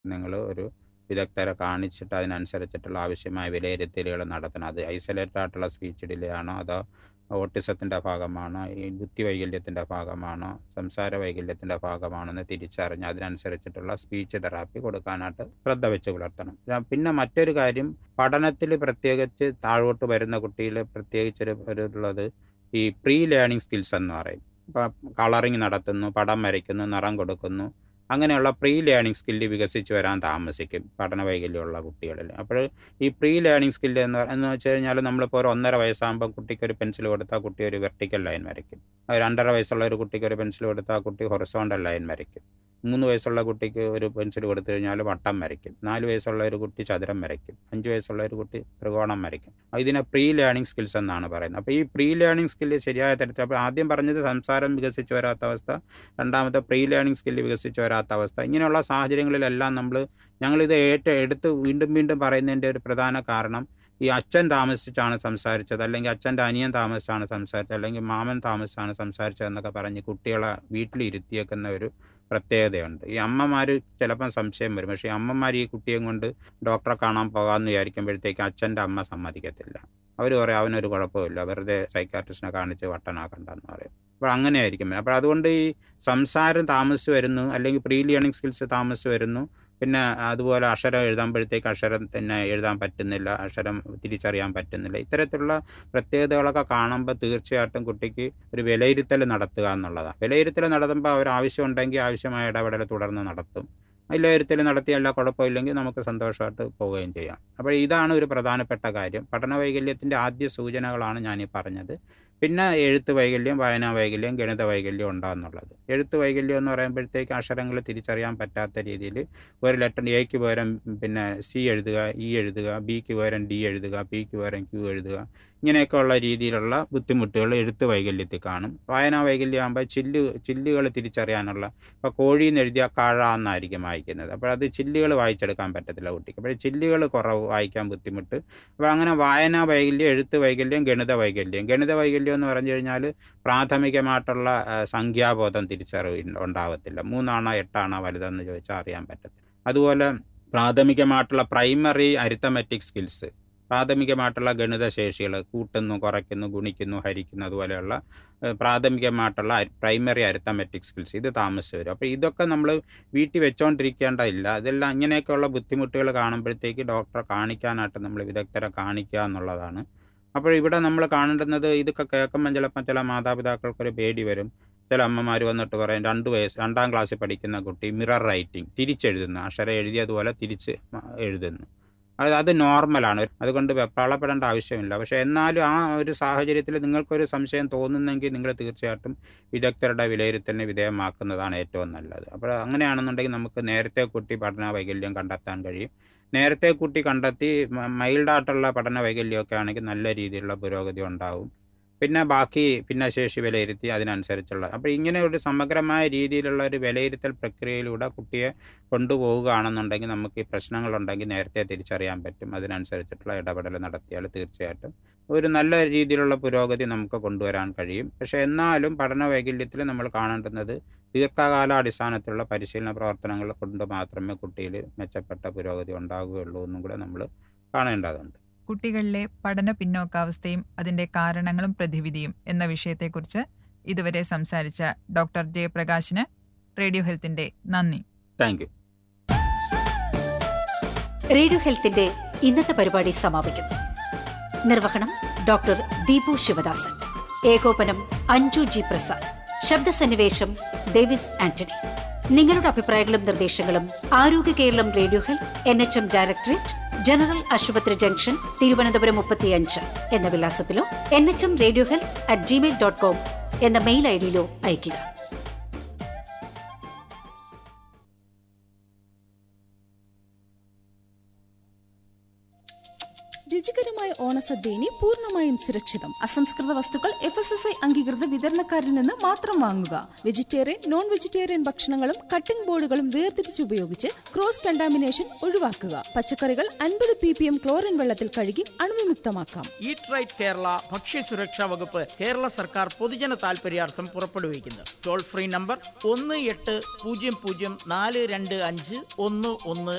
നിങ്ങൾ ഒരു വിദഗ്ധരെ കാണിച്ചിട്ട് അതിനനുസരിച്ചിട്ടുള്ള ആവശ്യമായ വിലയിരുത്തലുകൾ നടത്തണം അത് ഐസൊലേറ്റഡ് ആയിട്ടുള്ള സ്പീച്ച് ഡിലേ ആണോ അതോ ഓട്ടിസത്തിൻ്റെ ഭാഗമാണോ ഈ ബുദ്ധി വൈകല്യത്തിൻ്റെ ഭാഗമാണോ സംസാര വൈകല്യത്തിൻ്റെ ഭാഗമാണോ എന്ന് തിരിച്ചറിഞ്ഞ് അതിനനുസരിച്ചിട്ടുള്ള സ്പീച്ച് തെറാപ്പി കൊടുക്കാനായിട്ട് ശ്രദ്ധ വെച്ച് പുലർത്തണം ര- പിന്നെ മറ്റൊരു കാര്യം പഠനത്തിൽ പ്രത്യേകിച്ച് താഴോട്ട് വരുന്ന കുട്ടിയിൽ പ്രത്യേകിച്ചൊരു ഒരു ഉള്ളത് ഈ പ്രീ ലേണിംഗ് സ്കിൽസ് എന്ന് പറയും ഇപ്പം കളറിങ് നടത്തുന്നു പടം വരയ്ക്കുന്നു നിറം കൊടുക്കുന്നു അങ്ങനെയുള്ള പ്രീ ലേണിംഗ് സ്കില്ല് വികസിച്ച് വരാൻ താമസിക്കും പഠന വൈകല്യമുള്ള കുട്ടികളിൽ അപ്പോൾ ഈ പ്രീ ലേണിംഗ് സ്കില്ല് എന്ന് പറ- എന്ന് വെച്ച് കഴിഞ്ഞാൽ നമ്മളിപ്പോൾ ഒരു ഒന്നര വയസ്സാകുമ്പോൾ കുട്ടിക്ക് ഒരു പെൻസിൽ കൊടുത്താൽ കുട്ടി ഒരു വെർട്ടിക്കൽ ലൈൻ വരയ്ക്കും അത് രണ്ടര വയസ്സുള്ള ഒരു കുട്ടിക്ക് ഒരു പെൻസിൽ കൊടുത്താൽ കുട്ടി ഹൊറിസോണ്ടൽ ലൈൻ വരയ്ക്കും മൂന്ന് വയസ്സുള്ള കുട്ടിക്ക് ഒരു പെൻസിൽ കൊടുത്തു കഴിഞ്ഞാൽ വട്ടം വരയ്ക്കും നാല് വയസ്സുള്ള ഒരു കുട്ടി ചതുരം വരയ്ക്കും അഞ്ച് വയസ്സുള്ള ഒരു കുട്ടി ത്രികോണം വരയ്ക്കും ഇതിനെ പ്രീ ലേണിംഗ് സ്കിൽസ് എന്നാണ് പറയുന്നത് അപ്പോൾ ഈ പ്രീ ലേണിംഗ് സ്കില്ല് ശരിയായ തരത്തിൽ അപ്പോൾ ആദ്യം പറഞ്ഞത് സംസാരം വികസിച്ച് വരാത്ത അവസ്ഥ രണ്ടാമത്തെ പ്രീ ലേണിംഗ് സ്കില്ല് വികസിച്ച് വരാത്ത അവസ്ഥ ഇങ്ങനെയുള്ള സാഹചര്യങ്ങളിലെല്ലാം നമ്മൾ ഞങ്ങളിത് ഏറ്റ എടുത്ത് വീണ്ടും വീണ്ടും പറയുന്നതിൻ്റെ ഒരു പ്രധാന കാരണം ഈ അച്ഛൻ താമസിച്ചാണ് സംസാരിച്ചത് അല്ലെങ്കിൽ അച്ഛൻ്റെ അനിയൻ താമസിച്ചാണ് സംസാരിച്ചത് അല്ലെങ്കിൽ മാമൻ താമസിച്ചാണ് സംസാരിച്ചത് എന്നൊക്കെ പറഞ്ഞ് കുട്ടികളെ വീട്ടിലിരുത്തിയേക്കുന്ന ഒരു പ്രത്യേകതയുണ്ട് ഈ അമ്മമാർ ചിലപ്പം സംശയം വരും പക്ഷേ ഈ അമ്മമാർ ഈ കുട്ടിയെയും കൊണ്ട് ഡോക്ടറെ കാണാൻ പോകാമെന്ന് വിചാരിക്കുമ്പോഴത്തേക്ക് അച്ഛൻ്റെ അമ്മ സമ്മതിക്കത്തില്ല അവർ പറയും അവനൊരു കുഴപ്പമില്ല വെറുതെ സൈക്കാട്രിസ്റ്റിനെ കാണിച്ച് വട്ടനാക്കണ്ടെന്ന് പറയും അപ്പോൾ അങ്ങനെ ആയിരിക്കും അപ്പോൾ അതുകൊണ്ട് ഈ സംസാരം താമസിച്ച് വരുന്നു അല്ലെങ്കിൽ പ്രീ ലേണിംഗ് സ്കിൽസ് താമസിച്ച് വരുന്നു പിന്നെ അതുപോലെ അക്ഷരം എഴുതുമ്പോഴത്തേക്ക് അക്ഷരം തന്നെ എഴുതാൻ പറ്റുന്നില്ല അക്ഷരം തിരിച്ചറിയാൻ പറ്റുന്നില്ല ഇത്തരത്തിലുള്ള പ്രത്യേകതകളൊക്കെ കാണുമ്പോൾ തീർച്ചയായിട്ടും കുട്ടിക്ക് ഒരു വിലയിരുത്തൽ നടത്തുക എന്നുള്ളതാണ് വിലയിരുത്തൽ നടത്തുമ്പോൾ അവർ ആവശ്യമുണ്ടെങ്കിൽ ആവശ്യമായ ഇടപെടൽ തുടർന്ന് നടത്തും വിലയിരുത്തൽ നടത്തിയല്ല കുഴപ്പമില്ലെങ്കിൽ നമുക്ക് സന്തോഷമായിട്ട് പോവുകയും ചെയ്യാം അപ്പോൾ ഇതാണ് ഒരു പ്രധാനപ്പെട്ട കാര്യം പഠന വൈകല്യത്തിൻ്റെ ആദ്യ സൂചനകളാണ് ഞാനീ പറഞ്ഞത് പിന്നെ എഴുത്ത് വൈകല്യം വായനാ വൈകല്യം ഗണിത വൈകല്യം ഉണ്ടാകുന്നുള്ളത് എഴുത്ത് വൈകല്യം എന്ന് പറയുമ്പോഴത്തേക്ക് അക്ഷരങ്ങൾ തിരിച്ചറിയാൻ പറ്റാത്ത രീതിയിൽ ഒരു ലെറ്റർ എക്ക് പകരം പിന്നെ സി എഴുതുക ഇ എഴുതുക ബിക്ക് പകരം ഡി എഴുതുക പിക്ക് പകരം ക്യൂ എഴുതുക ഇങ്ങനെയൊക്കെ ഉള്ള രീതിയിലുള്ള ബുദ്ധിമുട്ടുകൾ എഴുത്ത് വൈകല്യത്തിൽ കാണും വായനാ വൈകല്യം ആകുമ്പോൾ ചില്ല് ചില്ലുകൾ തിരിച്ചറിയാനുള്ള ഇപ്പോൾ കോഴിന്ന് എഴുതിയ കാഴ എന്നായിരിക്കും വായിക്കുന്നത് അപ്പോൾ അത് ചില്ലുകൾ വായിച്ചെടുക്കാൻ പറ്റത്തില്ല കുട്ടിക്ക് അപ്പോൾ ചില്ലുകൾ കുറവ് വായിക്കാൻ ബുദ്ധിമുട്ട് അപ്പോൾ അങ്ങനെ വായനാ വൈകല്യം എഴുത്ത് വൈകല്യം ഗണിത വൈകല്യം ഗണിത വൈകല്യം എന്ന് പറഞ്ഞു കഴിഞ്ഞാൽ പ്രാഥമികമായിട്ടുള്ള ആ, സംഖ്യാബോധം തിരിച്ചറിവ് ഉണ്ടാവത്തില്ല മൂന്നാണോ എട്ടാണോ വലുതെന്ന് ചോദിച്ചാൽ അറിയാൻ പറ്റത്തില്ല അതുപോലെ പ്രാഥമികമായിട്ടുള്ള പ്രൈമറി അരിത്തമെറ്റിക് സ്കിൽസ് പ്രാഥമികമായിട്ടുള്ള ഗണിത ശേഷികൾ കൂട്ടുന്നു കുറയ്ക്കുന്നു ഗുണിക്കുന്നു ഹരിക്കുന്നു അതുപോലെയുള്ള ഏഹ്, പ്രാഥമികമായിട്ടുള്ള പ്രൈമറി അരിത്തമെറ്റിക് സ്കിൽസ് ഇത് താമസിച്ച് വരും അപ്പോൾ ഇതൊക്കെ നമ്മൾ വീട്ടിൽ വെച്ചോണ്ടിരിക്കേണ്ടതില്ല ഇതെല്ലാം ഇങ്ങനെയൊക്കെയുള്ള ബുദ്ധിമുട്ടുകൾ കാണുമ്പോഴത്തേക്ക് ഡോക്ടറെ കാണിക്കാനായിട്ട് നമ്മൾ വിദഗ്ധരെ കാണിക്കുക എന്നുള്ളതാണ് അപ്പോൾ ഇവിടെ നമ്മൾ കാണേണ്ടുന്നത് ഇതൊക്കെ കേൾക്കുമ്പോൾ ചിലപ്പോൾ ചില മാതാപിതാക്കൾക്കൊരു പേടി വരും ചില അമ്മമാർ വന്നിട്ട് പറയും രണ്ട് വയസ്സ് രണ്ടാം ക്ലാസ്സിൽ പഠിക്കുന്ന കുട്ടി മിറർ റൈറ്റിംഗ് തിരിച്ചെഴുതുന്നു അക്ഷരം എഴുതിയതുപോലെ തിരിച്ച് മ- എഴുതുന്നു അത് അത് നോർമലാണ് അതുകൊണ്ട് വെപ്രാളപ്പെടേണ്ട ആവശ്യമില്ല പക്ഷേ എന്നാലും ആ ഒരു സാഹചര്യത്തിൽ നിങ്ങൾക്കൊരു സംശയം തോന്നുന്നെങ്കിൽ നിങ്ങൾ തീർച്ചയായിട്ടും വിദഗ്ധരുടെ വിലയിരുത്തലിന് വിധേയമാക്കുന്നതാണ് ഏറ്റവും നല്ലത് അപ്പോൾ അങ്ങനെയാണെന്നുണ്ടെങ്കിൽ നമുക്ക് നേരത്തെ കുട്ടി പഠന വൈകല്യം കണ്ടെത്താൻ കഴിയും നേരത്തെ കുട്ടി കണ്ടെത്തി മൈൽഡായിട്ടുള്ള പഠന വൈകല്യമൊക്കെ ആണെങ്കിൽ നല്ല രീതിയിലുള്ള പുരോഗതി ഉണ്ടാവും പിന്നെ ബാക്കി ഭിന്നശേഷി വിലയിരുത്തി അതിനനുസരിച്ചുള്ള അപ്പോൾ ഇങ്ങനെ ഒരു സമഗ്രമായ രീതിയിലുള്ള ഒരു വിലയിരുത്തൽ പ്രക്രിയയിലൂടെ കുട്ടിയെ കൊണ്ടുപോവുകയാണെന്നുണ്ടെങ്കിൽ നമുക്ക് ഈ പ്രശ്നങ്ങളുണ്ടെങ്കിൽ നേരത്തെ തിരിച്ചറിയാൻ പറ്റും അതിനനുസരിച്ചിട്ടുള്ള ഇടപെടൽ നടത്തിയാൽ തീർച്ചയായിട്ടും ഒരു നല്ല രീതിയിലുള്ള പുരോഗതി നമുക്ക് കൊണ്ടുവരാൻ കഴിയും പക്ഷേ എന്നാലും പഠന വൈകല്യത്തിൽ നമ്മൾ കാണേണ്ടുന്നത് ദീർഘകാലാടിസ്ഥാനത്തിലുള്ള പരിശീലന പ്രവർത്തനങ്ങൾ കൊണ്ട് മാത്രമേ കുട്ടിയിൽ മെച്ചപ്പെട്ട പുരോഗതി ഉണ്ടാകുകയുള്ളൂ എന്നും കൂടെ നമ്മൾ കാണേണ്ടതുണ്ട് കുട്ടികളിലെ പഠന പിന്നോക്കാവസ്ഥയും അതിന്റെ കാരണങ്ങളും പ്രതിവിധിയും എന്ന വിഷയത്തെക്കുറിച്ച് ഇതുവരെ സംസാരിച്ച ഡോക്ടർ ജയപ്രകാശിന് റേഡിയോ ഹെൽത്തിന്റെ നന്ദി താങ്ക് യു റേഡിയോ ഹെൽത്തിന്റെ ഇന്നത്തെ പരിപാടി സമാപിക്കുന്നു നിർവഹണം ഡോക്ടർ ദീപു ശിവദാസൻ ഏകോപനം അഞ്ജു ജി പ്രസാദ് ശബ്ദസന്നിവേശം ഡേവിസ് ആന്റണി നിങ്ങളുടെ അഭിപ്രായങ്ങളും നിർദ്ദേശങ്ങളും Arogya Keralam radio health N H M directorate general ആശുപത്രി ജംഗ്ഷൻ തിരുവനന്തപുരം മുപ്പത്തിയഞ്ച് എന്ന വിലാസത്തിലോ N H M radio health at Gmail dot com എന്ന മെയിൽ ഐ ഡിയിലോ അയയ്ക്കുക രുചികരമായ ഓണസദ്യ ഇനി പൂർണ്ണമായും സുരക്ഷിതം അസംസ്കൃത വസ്തുക്കൾ എഫ് എസ് എസ് ഐ അംഗീകൃത വിതരണക്കാരിൽ നിന്ന് മാത്രം വാങ്ങുക വെജിറ്റേറിയൻ നോൺ വെജിറ്റേറിയൻ ഭക്ഷണങ്ങളും കട്ടിംഗ് ബോർഡുകളും വേർതിരിച്ച് ഉപയോഗിച്ച് ക്രോസ് കണ്ടാമിനേഷൻ ഒഴിവാക്കുക പച്ചക്കറികൾ അൻപത് പി പി എം ക്ലോറിൻ വെള്ളത്തിൽ കഴുകി അണുവിമുക്തമാക്കാം ഈറ്റ് റൈറ്റ് കേരള ഭക്ഷ്യസുരക്ഷാ വകുപ്പ് കേരള സർക്കാർ പൊതുജന താൽപര്യാർത്ഥം പുറപ്പെടുവിക്കുന്നു ടോൾ ഫ്രീ നമ്പർ ഒന്ന് എട്ട് പൂജ്യം പൂജ്യം നാല് രണ്ട് അഞ്ച് ഒന്ന് ഒന്ന്